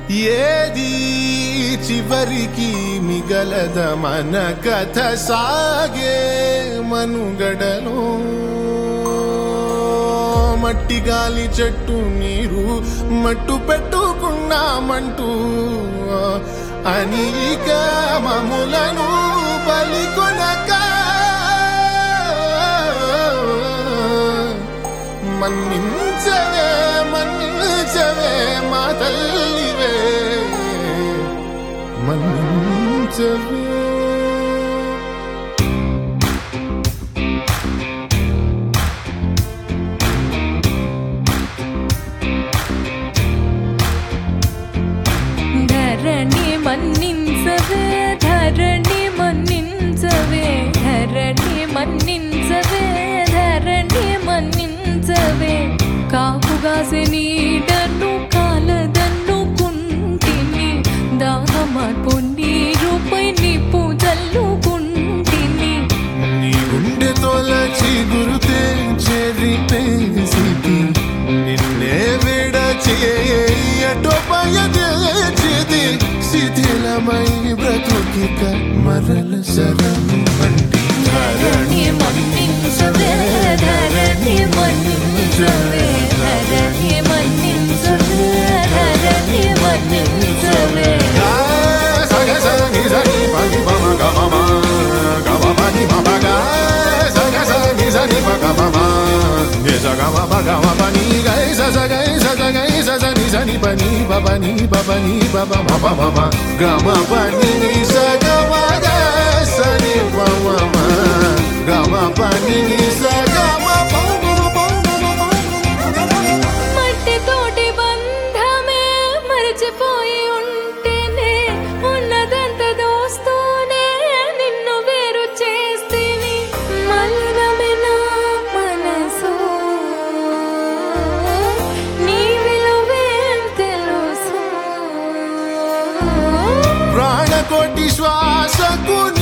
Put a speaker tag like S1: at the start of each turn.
S1: ఏది చివరికి మిగలద మన కథ సాగే మనుగడలో మట్టి గాలి చెట్టు నీరు మట్టు పెట్టుకున్నామంటూ అని ఇక మములను బలి కొనక మన్నించవే మన్నించవే మా తల్లివే మన్నించవే
S2: ధరణి మన్నించవే ధరణి మన్నించవే ధరణి మన్నించవే ధరణి మన్నించవే కాపుగాసె నీడను కాలదన్ను కుంటిని దాహమార్పు నీరుపై నిప్పు జల్లుకుంటిని
S1: నీ గుండె తోలచి గురుతే చెరిపేసిది నిన్నే విడచేయటో పయచేది శిథిలమై బ్రతుకిక మరల శరణు వంటి
S2: ధరణి మన్నించవే ధరణి మన్నించవే ధరణి మన్నించవే ధరణి మన్నించవే
S1: సగ సని సని పని పమ గమ మ గమ పని మమ గ సగ సని సని ప గమ మ ని స గమ ప గమ పని గై స స గై స స గై స స ని సని పని ప పని ప పని ప ప మ ప మ మ గమ పని ని స గమ గ సని ప మ మ గమ పని ని స గమ ప మ ప మ మ
S2: మట్టితోటి బంధమే మరచిపోయి ఉంటేనే ఉన్నదంత దోస్తూనే నిన్ను వేరు చేస్తేని మలినమే నా మనసు నీ విలువేం తెలుసు
S1: ప్రాణకోటి శ్వాసకు